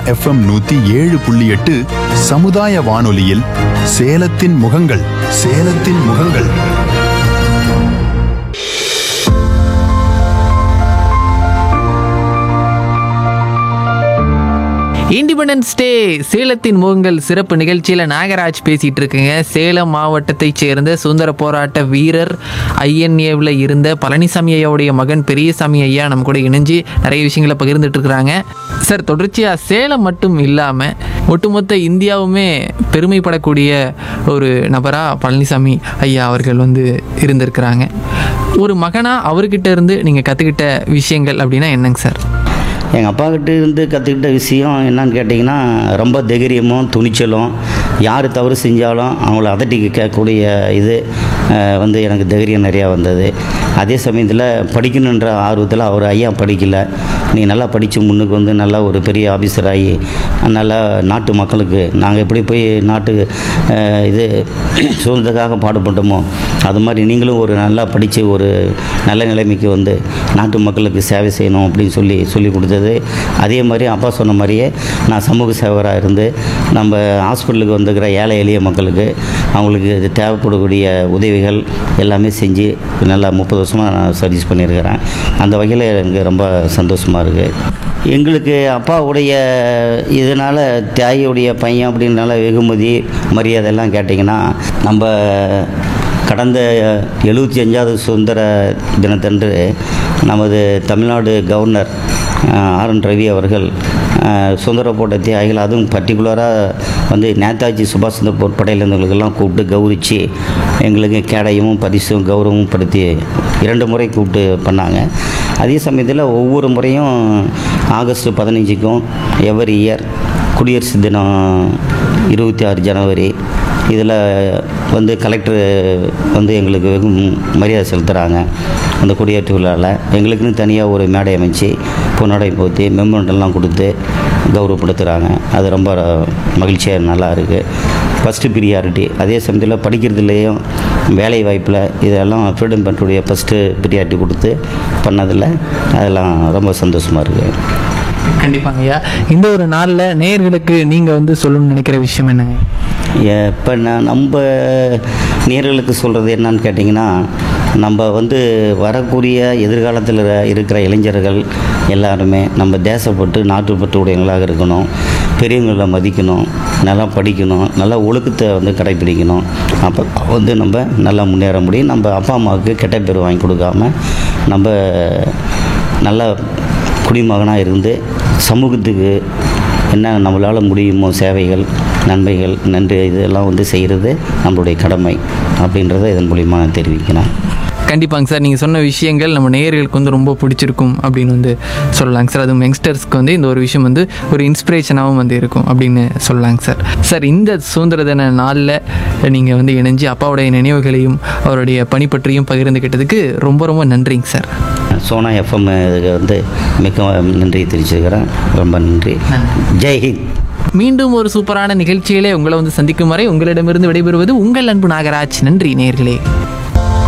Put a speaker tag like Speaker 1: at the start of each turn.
Speaker 1: FM நூத்தி ஏழு புள்ளி எட்டு சமுதாய வானொலியில் சேலத்தின் முகங்கள் சேலத்தின் முகங்கள்
Speaker 2: இண்டிபெண்டன்ஸ் டே சேலத்தின் முகங்கள் சிறப்பு நிகழ்ச்சியில் நாகராஜ் பேசிகிட்டு இருக்குங்க சேலம் மாவட்டத்தைச் சேர்ந்த சுதந்திர போராட்ட வீரர் ஐஎன்ஏவில் இருந்த பழனிசாமி ஐயாவுடைய மகன் பெரியசாமி ஐயா நம்ம கூட இணைஞ்சு நிறைய விஷயங்களை பகிர்ந்துட்டு இருக்கிறாங்க சார் தொடர்ச்சியாக சேலம் மட்டும் இல்லாமல் ஒட்டுமொத்த இந்தியாவுமே பெருமைப்படக்கூடிய ஒரு நபராக பழனிசாமி ஐயா அவர்கள் வந்து இருந்திருக்கிறாங்க ஒரு மகனாக அவர்கிட்ட இருந்து நீங்கள் கற்றுக்கிட்ட விஷயங்கள் அப்படின்னா என்னங்க சார்
Speaker 3: எங்கள் அப்பா கிட்ட இருந்து கற்றுக்கிட்ட விஷயம் என்னன்னு கேட்டிங்கன்னா ரொம்ப தைரியமும் துணிச்சலும் யார் தவறு செஞ்சாலும் அவங்கள அதட்டி கேட்கக்கூடிய இது அஹ், வந்து எனக்கு தைரியம் நிறையா வந்தது அதே சமயத்தில் படிக்கணுன்ற ஆர்வத்தில் அவர் ஐயா படிக்கலை நீ நல்லா படித்து முன்னுக்கு வந்து நல்லா ஒரு பெரிய ஆஃபீஸர் ஆகி நல்லா நாட்டு மக்களுக்கு நாங்கள் எப்படி போய் நாட்டு அஹ், இது சுதந்திரத்துக்காக பாடுபட்டோமோ அது மாதிரி நீங்களும் ஒரு நல்லா படித்து ஒரு நல்ல நிலைமைக்கு வந்து நாட்டு மக்களுக்கு சேவை செய்யணும் அப்படின்னு சொல்லி சொல்லி கொடுத்தது அதே மாதிரி அப்பா சொன்ன மாதிரியே நான் சமூக சேவராக இருந்து நம்ம ஹாஸ்பிட்டலுக்கு வந்துக்கிற ஏழை எளிய மக்களுக்கு அவங்களுக்கு இது தேவைப்படக்கூடிய உதவிகள் எல்லாமே செஞ்சு நல்லா முப்பது வருஷமாக நான் சர்வீஸ் பண்ணியிருக்கிறேன் அந்த வகையில் எனக்கு ரொம்ப சந்தோஷமாக இருக்குது எங்களுக்கு அப்பாவுடைய இதனால் தியாகியுடைய பையன் அப்படின்றனால வெகுமதி மரியாதை எல்லாம் கேட்டிங்கன்னா நம்ம கடந்த எழுபத்தி அஞ்சாவது சுதந்திர தினத்தன்று நமது தமிழ்நாடு கவர்னர் அஹ், ஆர் என் ரவி அவர்கள் அஹ், சுதந்திர போட்ட தியாகிகள் அதுவும் பர்டிகுலராக வந்து நேதாஜி சுபாஷ் சந்திர போர் படையில் இருந்தவங்களுக்கெல்லாம் கூப்பிட்டு கௌரித்து எங்களுக்கு கேடயமும் பரிசும் கௌரவமும் படுத்தி இரண்டு முறை கூப்பிட்டு பண்ணாங்க அதே சமயத்தில் ஒவ்வொரு முறையும் ஆகஸ்ட் பதினஞ்சுக்கும் எவரி இயர் குடியரசு தினம் இருபத்தி ஆறு ஜனவரி இதில் வந்து கலெக்டர் வந்து எங்களுக்கு வெகு மரியாதை செலுத்துகிறாங்க அந்த குடியேற்ற விழாவில் எங்களுக்குன்னு தனியாக ஒரு மேடை அமைச்சு பொன்னடை போத்தி மெமோண்டெல்லாம் கொடுத்து கௌரவப்படுத்துகிறாங்க அது ரொம்ப மகிழ்ச்சியாக நல்லா இருக்குது ஃபஸ்ட்டு ப்ரியாரிட்டி அதே சமயத்தில் படிக்கிறதுலேயும் வேலை வாய்ப்பில் இதெல்லாம் ஃப்ரீடம் பண்டைய ஃபஸ்ட்டு ப்ரியாரிட்டி கொடுத்து பண்ணதில் அதெல்லாம் ரொம்ப சந்தோஷமாக இருக்குது
Speaker 2: கண்டிப்பாங்க ஐயா இந்த ஒரு நாளில் நேயர்களுக்கு நீங்கள் வந்து சொல்லணும்னு நினைக்கிற விஷயம் என்னங்க
Speaker 3: இப்போ நான் நம்ம நேர்களுக்கு சொல்கிறது என்னன்னு கேட்டிங்கன்னா நம்ம வந்து வரக்கூடிய எதிர்காலத்தில் இருக்கிற இளைஞர்கள் எல்லாருமே நம்ம தேசப்பட்டு நாட்டுப்பட்டு உடையவங்களாக இருக்கணும் பெரியவங்களை மதிக்கணும் நல்லா படிக்கணும் நல்லா ஒழுக்கத்தை வந்து கடைப்பிடிக்கணும் அப்போ வந்து நம்ம நல்லா முன்னேற முடியும் நம்ம அப்பா அம்மாவுக்கு கெட்ட பேர் வாங்கி கொடுக்காம நம்ம நல்லா குடிமகனாக இருந்து சமூகத்துக்கு என்ன நம்மளால் முடியுமோ சேவைகள் நன்மைகள் நன்றி இதெல்லாம் வந்து செய்கிறது நம்மளுடைய கடமை அப்படின்றத இதன் மூலிமா நான் தெரிவிக்கிறேன்
Speaker 2: கண்டிப்பாங்க சார் நீங்கள் சொன்ன விஷயங்கள் நம்ம நேயர்களுக்கு வந்து ரொம்ப பிடிச்சிருக்கும் அப்படின்னு வந்து சொல்லலாங்க சார் அதுவும் யங்ஸ்டர்ஸ்க்கு வந்து இந்த ஒரு விஷயம் வந்து ஒரு இன்ஸ்பிரேஷனாகவும் வந்து இருக்கும் அப்படின்னு சொல்லலாங்க சார் சார் இந்த சுதந்திர தின நாளில் நீங்கள் வந்து இணைஞ்சு அப்பாவுடைய நினைவுகளையும் அவருடைய பணி பற்றியும் பகிர்ந்துக்கிட்டதுக்கு ரொம்ப ரொம்ப நன்றிங்க சார்
Speaker 3: சோனா எஃப்எம் இதுக்கு வந்து மிக நன்றி தெரிவிச்சிருக்கிறேன் ரொம்ப நன்றி ஜெய்ஹிந்த்
Speaker 2: மீண்டும் ஒரு சூப்பரான நிகழ்ச்சியிலே உங்களை வந்து சந்திக்கும் வரை உங்களிடமிருந்து விடைபெறுவது உங்கள் அன்பு நாகராஜ் நன்றி நேயர்களே